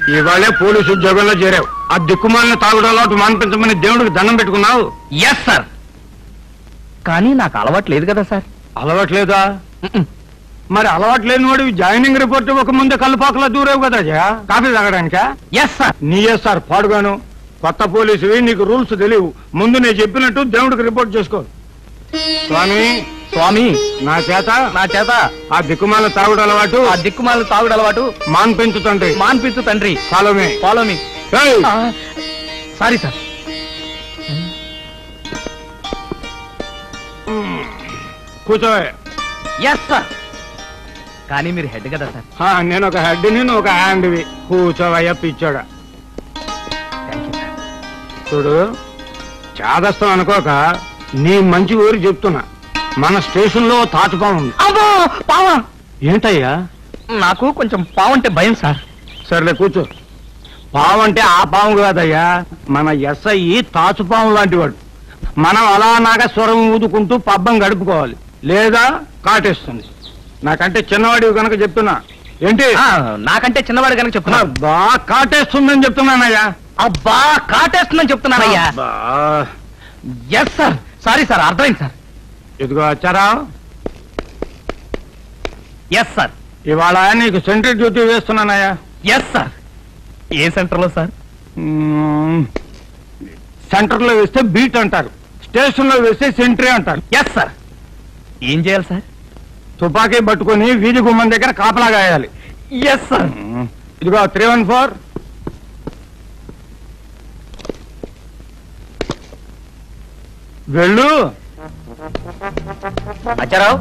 ఇవాళే పోలీసు ఉద్యోగంలో చేరావు ఆ దిక్కుమాలిన తాగుడు అలవాటు మానిపించమని దేవుడికి దండం పెట్టుకున్నావు ఎస్ సార్ కానీ నాకు అలవాటు లేదు కదా సార్ అలవాట్లేదా మరి అలవాటు లేని వాడు జాయినింగ్ రిపోర్ట్ ఒక ముందే కల్లుపాకలా దూరేవు కదా జయ కాఫీ తాగడానికా ఎస్ సార్ నీయే సార్ పాడుగాను కొత్త పోలీసువి నీకు రూల్స్ తెలియవు ముందు నేను చెప్పినట్టు దేవుడికి రిపోర్ట్ చేసుకో స్వామి స్వామి నా చేత నా చేత ఆ దిక్కుమాల తాగుడు అలవాటు ఆ దిక్కుమాల తాగుడు అలవాటు మాన్పించుతండ్రి మాన్పించు తండ్రి ఫాలోమే ఫాలో మీ ఏయ్! సారీ సార్ కూర్చో ఎస్ సార్ కానీ మీరు హెడ్ కదా సార్ ఆ, నేను ఒక హెడ్ని నువ్వు ఒక హ్యాండ్వి కూర్చోవయ్యా పిచ్చోడా థ్యాంక్ యూ సార్ చూడు చాదస్తం అనుకోక నీ మంచి ఊరు చెప్తున్నా మన స్టేషన్ లో తాచుపాము ఉంది అమ్మో పావా ఏంటయ్యా నాకు కొంచెం పావంటే భయం సార్ సర్లే కూర్చో పాము అంటే ఆ పాము కాదయ్యా మన ఎస్ఐ తాచుపాము లాంటి వాడు మనం అలా నాగస్వరం ఊదుకుంటూ పబ్బం గడుపుకోవాలి లేదా కాటేస్తుంది నాకంటే చిన్నవాడివి కనుక చెప్తున్నా ఏంటి ఆ, నాకంటే చిన్నవాడు కనుక చెప్తున్నా బా కాటేస్తుందని చెప్తున్నానయ్యా అబ్బా కాటేస్తుందని చెప్తున్నానయ్యా అబ్బా. ఎస్ సార్ సారీ సార్ అర్థమైంది సార్ ఇదిగో వచ్చారా ఎస్ సార్ ఇవాళ నీకు సెంట్రీ డ్యూటీ వేస్తున్నానయ్యా ఎస్ సార్ ఏ సెంటర్లో సార్ మ్మ్. సెంటర్లో వేస్తే బీట్ అంటారు స్టేషన్ లో వేస్తే సెంట్రీ అంటారు ఎస్ సార్ ఏం చేయాలి సార్ తుపాకీ పట్టుకొని వీధి గుమ్మం దగ్గర కాపలా గాయాలి ఎస్ సార్ మ్మ్. ఇదిగో త్రీ వన్ ఫోర్ వెళ్ళు అచ్చారావు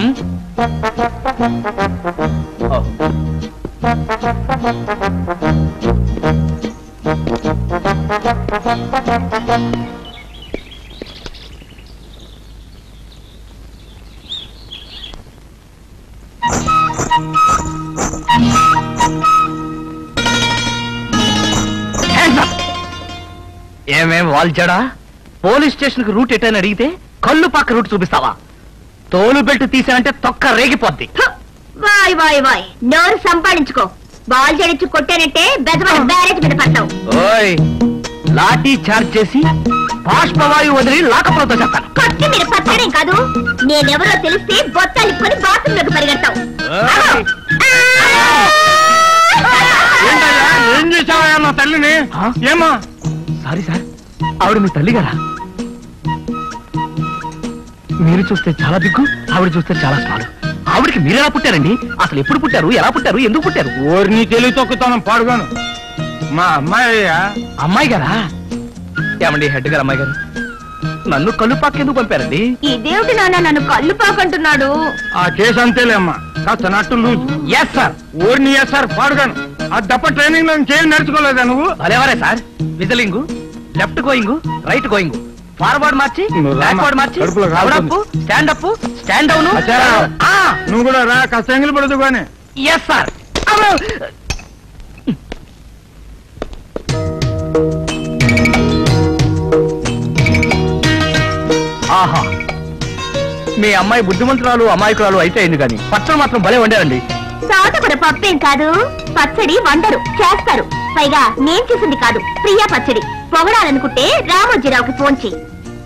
ఏమేం వాల్చాడా పోలీస్ స్టేషన్ కి రూట్ ఎటని అడిగితే కళ్ళు పక్క రూట్ చూపిస్తావా తోలు బెల్ట్ తీసానంటే తొక్క రేగిపోద్ది హ! వాయ్ వాయ్ వాయ్ నోరు సంపాదించుకో బాల్ జడించి కొట్టానంటే బెజవాడ బ్యారేజ్ మీద పడతావు ఓయ్ లాఠీ చార్జ్ చేసి బాష్పవాయు వదిలి లాకపోతో చెప్తాను కొట్టి మీరు పచ్చడేం కాదు నేనెవరో తెలిస్తే బొత్తాలు ఇప్పుకొని బాత్రూమ్ లోకి పరిగెడతావు ఓయ్. ఏంటయ్యా ఏం చేసావా నా తల్లిని ఆ? ఏమా సారీ సార్ ఆవిడ మీ తల్లి గారా మీరు చూస్తే చాలా బిగ్గు ఆవిడ చూస్తే చాలా స్మాల్ ఆవిడకి మీరు ఎలా పుట్టారండి అసలు ఎప్పుడు పుట్టారు ఎలా పుట్టారు ఎందుకు పుట్టారు ఓరిని తెలివి తొక్కుతాను పాడుగాను మా అమ్మాయి అయ్యా అమ్మాయి గారా ఏమండి హెడ్ గారు అమ్మాయి గారు నన్ను కళ్ళు ఎందుకు పంపారండి ఇదేమిటి నాన్న నన్ను కళ్ళు పాకంటున్నాడు ఆ కేసు అంతేలేమ్మా కాస్త నట్టు లూజ్ ఎస్ సార్ ఓరిని సార్ పాడుగాను ఆ దప్ప ట్రైనింగ్ లో చేయం నేర్చుకోలేదా నువ్వు భలేవరే sir whistling left going right going forward march నువ్వు రామ్మా. బ్యాక్వర్డ్ మార్చి కడుపులో కాలుతుంది. Up stand up stand down అచ్చారా? నువ్వు కూడా రా కాస్త ఎంగిలి పడదు కానీ ఎస్ సార్ ఆహా మీ అమ్మాయి బుద్ధిమంతురాలు అమాయకురాలు అయితే అయింది కానీ పచ్చడి మాత్రం భలే వండారండి సాతకుడ పప్పేం కాదు పచ్చడి వండరు చేస్తారు పైగా నేను చేసింది కాదు ప్రియా పచ్చడి పొగడాలనుకుంటే రామోజీరావుకి ఫోన్ చెయ్యి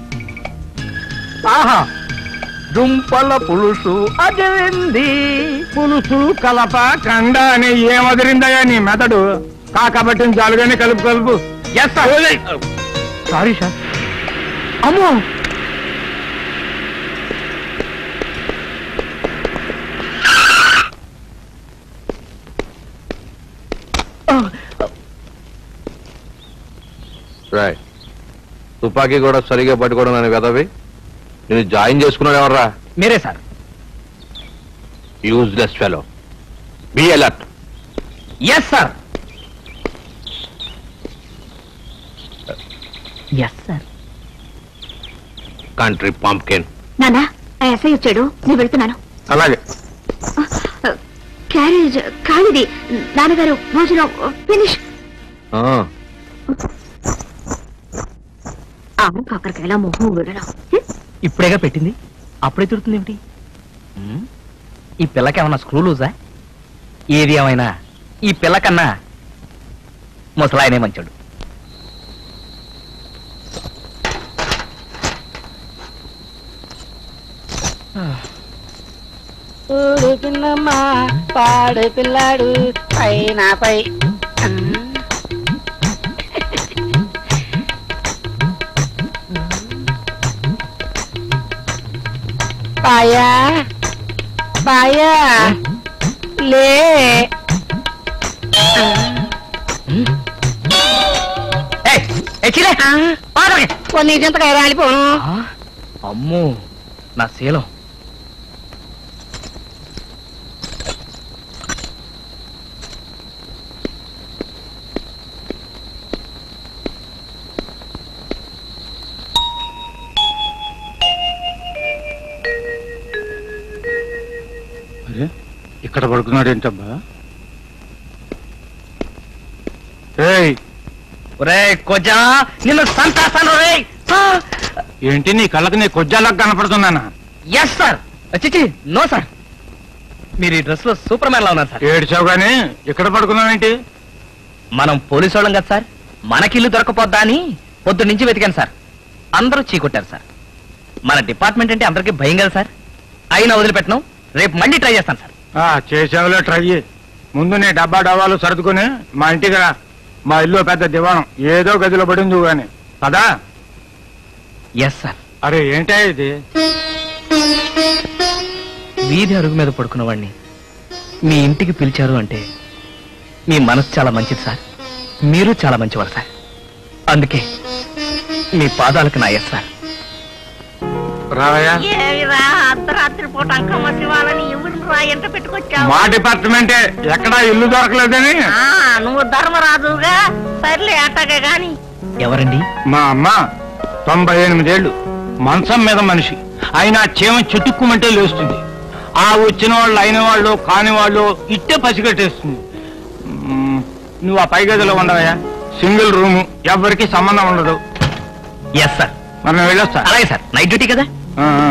ఆహా దుంపల పులుసు అజవింది పులుసు కలప కండ అని ఏమదిరిందయ్యా నీ మెదడు కాకబట్టిన జాలుగానే కలుపు కలుపు ఎస్ సార్ సారీ సార్ అమ్మో రాయ్ తుపాకీ కూడా సరిగా పట్టుకోవడం అని వెదవి నేను జాయిన్ చేసుకున్నాడు ఎవర్రా మీరే sir useless fellow be alert yes sir yes sir country pumpkin నానా ఆ ఎస్ఐ వచ్చాడు నేను వెళ్తున్నాను అలాగే క్యారేజ్ ఖాళీది నాన్నగారు భోజనం ఫినిష్ ఆమె కాకరకాయల మొహం విడడం ఇప్పుడేగా పెట్టింది అప్పుడే తిడుతుంది ఏమిటి ఉమ్, ఈ పిల్లకి ఏమన్నా స్క్రూ లూజా ఏది ఏమైనా ఈ పిల్లకన్నా ముసలాయనే మంచోడు ఊరు పిన్నమ్మ పాడు పిల్లాడు పైన పై పాయా పాయా లే ఏయ్, ఏయ్, చిలే. పాదరకి. కొన్ని చింతకాయ రాలిపోను ఆ, అమ్మో నా శీలం అరే ఇక్కడ పడుకున్నాడు ఏంటబ్బా ఏయ్ ఒరే కొజా నిన్ను సంతాసాను రే ఏంటి నీ కళ్ళకి నీ కొజ్జాలకు కనపడుతున్నానా ఎస్ సార్ చిచి నో సార్ మీరు ఈ డ్రెస్ లో సూపర్ మ్యాన్ లా ఉన్నారు సార్ ఏడ్చావు గానీ ఇక్కడ పడుకున్నావేంటి మనం పోలీసు వాళ్ళం కదా సార్ మనకిల్లు దొరకపోద్దా అని పొద్దు నుంచి వెతికాను సార్ అందరూ చీకొట్టారు సార్ మన డిపార్ట్మెంట్ అంటే అందరికీ భయం కదా సార్ అయినా వదిలిపెట్టను రేపు మళ్ళీ ట్రై చేస్తాను సార్ ఆ చేసావులే ట్రై చేయి. ముందు నీ డబ్బా డబ్బాలు సర్దుకుని మా ఇంటికి రా మా ఇల్లు పెద్ద దివాణం ఏదో గదిలో పడింది గాని పదా ఎస్ సార్ అరే ఏంటా ఇది వీధి అరుగు మీద పడుకున్న వాడిని మీ ఇంటికి పిలిచారు అంటే మీ మనసు చాలా మంచిది సార్ మీరు చాలా మంచివారు సార్ అందుకే మీ పాదాలకు నా ఎస్ సార్ రావయ్యా ఏమిరా అర్ధరాత్రి పూట అంకమ్మ శివాలని ఎవరు రా ఎంట పెట్టుకొచ్చావు మా డిపార్ట్మెంటే ఎక్కడా ఇల్లు దొరకలేదని ఆ, నువ్వు ధర్మరాజుగా సర్లే అట్టగే గాని ఎవరండి మా అమ్మ తొంభై ఎనిమిదేళ్లు మంచం మీద మనిషి అయినా చీమ చుట్టుక్కుమంటే లేస్తుంది ఆ వచ్చిన వాళ్ళు అయిన వాళ్ళు కాని వాళ్ళు ఇట్టే పసిగట్టేస్తుంది మ్మ్, నువ్వు ఆ పై గదిలో ఉండవయ్యా సింగిల్ రూము ఎవరికి సంబంధం ఉండదు ఎస్ సార్ మనం వెళ్ళొస్తా అలాగే సార్ నైట్ డ్యూటీ కదా ఆ, ఆ.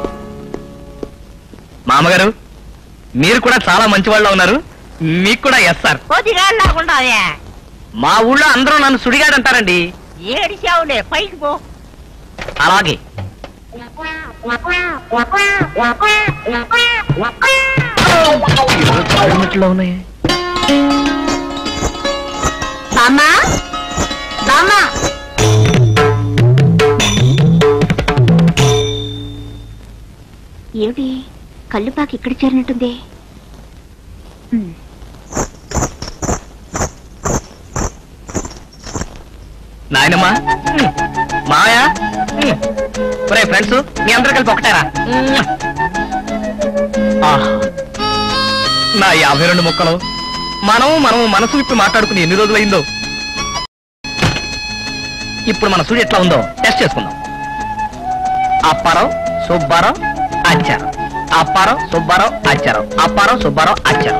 మామగారు మీరు కూడా చాలా మంచి వాళ్ళ ఉన్నారు మీకు కూడా ఎస్ సార్ కొద్దిగా లేకుండా మా ఊళ్ళో అందరూ నన్ను సుడిగాడు అంటారండి ఏడిచావులే పైకి పో అలాగే కాళ్ళమెట్లో ఉన్నాయి బామ్మా బామ్మా ఏమిటి కళ్ళుపాకి ఇక్కడ చేరినట్టుంది ఉమ్, నాయనమ్మా మాయా ఒరే ఫ్రెండ్స్ మీ అందరూ కలిపి ఒకటారా ఆహా. నా యాభై రెండు ముక్కలు మనం మనం మనసు విప్పి మాట్లాడుకుని ఎన్ని రోజులైందో ఇప్పుడు మన సూర్య ఎట్లా ఉందో టెస్ట్ చేసుకుందాం అప్పారావు సుబ్బారావు అచ్చారం అప్పారావు సుబ్బారావు అచ్చారం అప్పారావు సుబ్బారావు అచ్చారం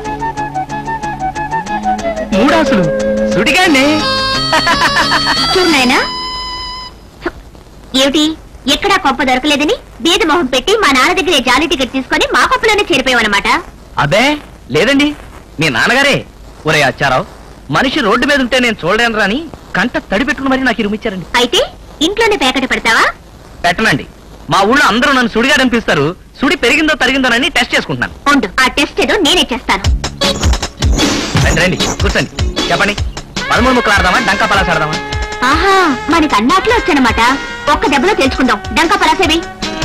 మూడాసులు సుడిగానే చూడు నాయనా ఏమిటి ఎక్కడా కొంప దొరకలేదని బీద మొహం పెట్టి మా నాన్న దగ్గరే జాలి టికెట్ తీసుకొని మా కొంపలోనే చేరిపోయావన్నమాట అబే లేదండి మీ నాన్నగారే ఒరే అచ్చారావు మనిషి రోడ్డు మీద ఉంటే నేను చూడలేను రాని కంట తడి పెట్టుకుని మరి నాకు ఇరుమిచ్చారండి అయితే ఇంట్లోనే పేకట పెడతావా పెట్టనండి మా ఊళ్ళో అందరూ నన్ను సుడిగా అనిపిస్తారు సుడి పెరిగిందో తరిగిందోనని టెస్ట్ చేసుకుంటున్నాను ఉండు ఆ టెస్ట్ ఏదో నేనే చేస్తాను రండి రండి కూర్చోండి చెప్పండి పదమూడు ముక్కలు ఆడదామా డంకా పలాస్ ఆడదామా ఆహా మనకి అన్నాట్లో వచ్చానమాట ఒక్క దెబ్బలో తెలుసుకుందాం డంకా పరాసేవి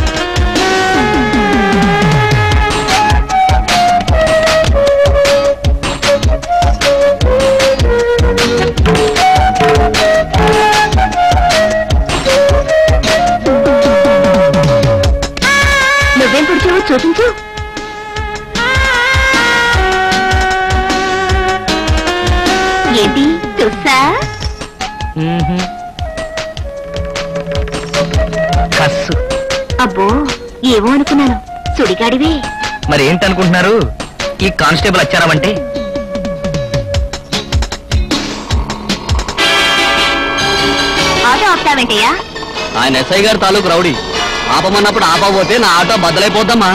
నువ్వేం పుడిచావో చూపించు ఏంటి చూసా కస్సు అబ్బో ఏమో అనుకున్నాను సుడిగాడివే మరి ఏంటనుకుంటున్నారు ఈ కానిస్టేబుల్ వచ్చారామంటే ఆటో ఆపుతావేంటయ్యా ఆయన ఎస్ఐ గారు తాలూకు రౌడీ ఆపమన్నప్పుడు ఆపకపోతే నా ఆటో బద్దలైపోద్దమ్మా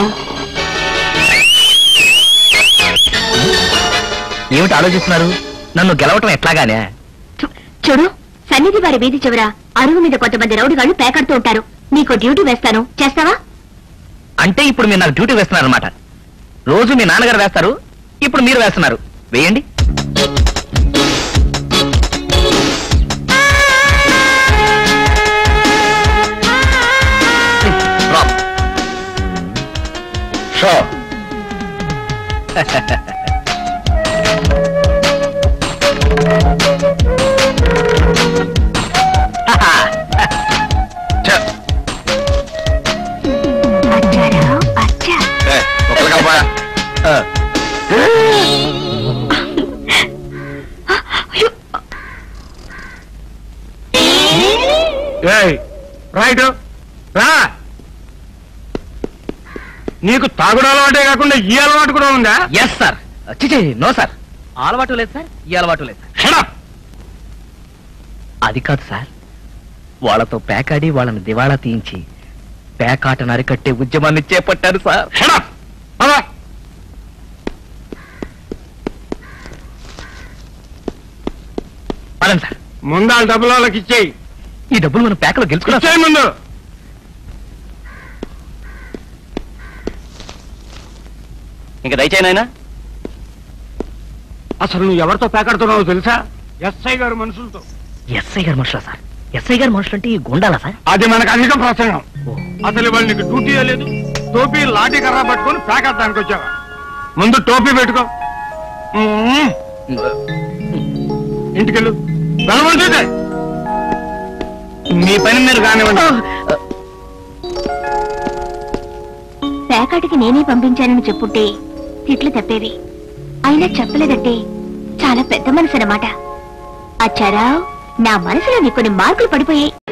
ఏమిటి ఆలోచిస్తున్నారు నన్ను గెలవటం ఎట్లాగానే చూడు సన్నిధి వారి వీధి చివర అరుగు మీద కొంతమంది రౌడీగాళ్ళు పేకాడుతూ ఉంటారు నీకు డ్యూటీ వేస్తాను చేస్తావా అంటే ఇప్పుడు మీరు నాకు డ్యూటీ వేస్తున్నారు అనమాట రోజు మీ నాన్నగారు వేస్తారు ఇప్పుడు మీరు వేస్తున్నారు వేయండి డ్రాప్. షో ఛ, అచ్చారావు, అచ్చా. ఏ, ఒక్కలు కలపా. ఆ, అయ్యో, ఏయ్ రైట్ రా నీకు తాగుడు అలవాటే కాకుండా ఈ అలవాటు కూడా ఉందా ఎస్ సార్ చిచి నో సార్ ఆ అలవాటు లేదు సార్ ఈ అలవాటు లేదు సార్ షడప్ అది కాదు సార్ వాళ్ళతో పేకాడి వాళ్ళని దివాళా తీయించి పేకాటను అరికట్టే ఉద్యమాన్ని చేపట్టారు సార్ షడప్ అలా పదండి సార్ ముందాల డబ్బులు వాళ్ళకి ఇచ్చేయి ఈ డబ్బులు మనం పేకలో గెలుచుకున్నాం సార్. ఇచ్చేయి ముందు ఇంకా దయచేయనైనా అసలు నువ్వు ఎవరితో పేకాడుతున్నావో తెలుసా ఎస్ఐ గారు మనుషులతో ఎస్ఐ గారు మనుషులా సార్ ఎస్ఐ గారు మనుషులు అంటే ఈ గుండాలా సార్ అది మనకు అధిక ప్రసంగం అసలు వాళ్ళు నీకు డ్యూటీ లేదు టోపీ లాఠీ కర్ర పట్టుకొని పేకాడడానికి వచ్చావా ముందు టోపీ పెట్టుకో మ్మ్. ఇంటికెళ్ళు వెళ్ళమంటుంది మీ పని మీరు కానివ్వండి పేకాటికి నేనే పంపించానని చెప్పుంటే తిట్లు తప్పేవి అయినా చెప్పలేదంటే చాలా పెద్ద మనసు అన్నమాట అచ్చారావు నా మనసులో నీ కొన్ని మార్కులు పడిపోయాయి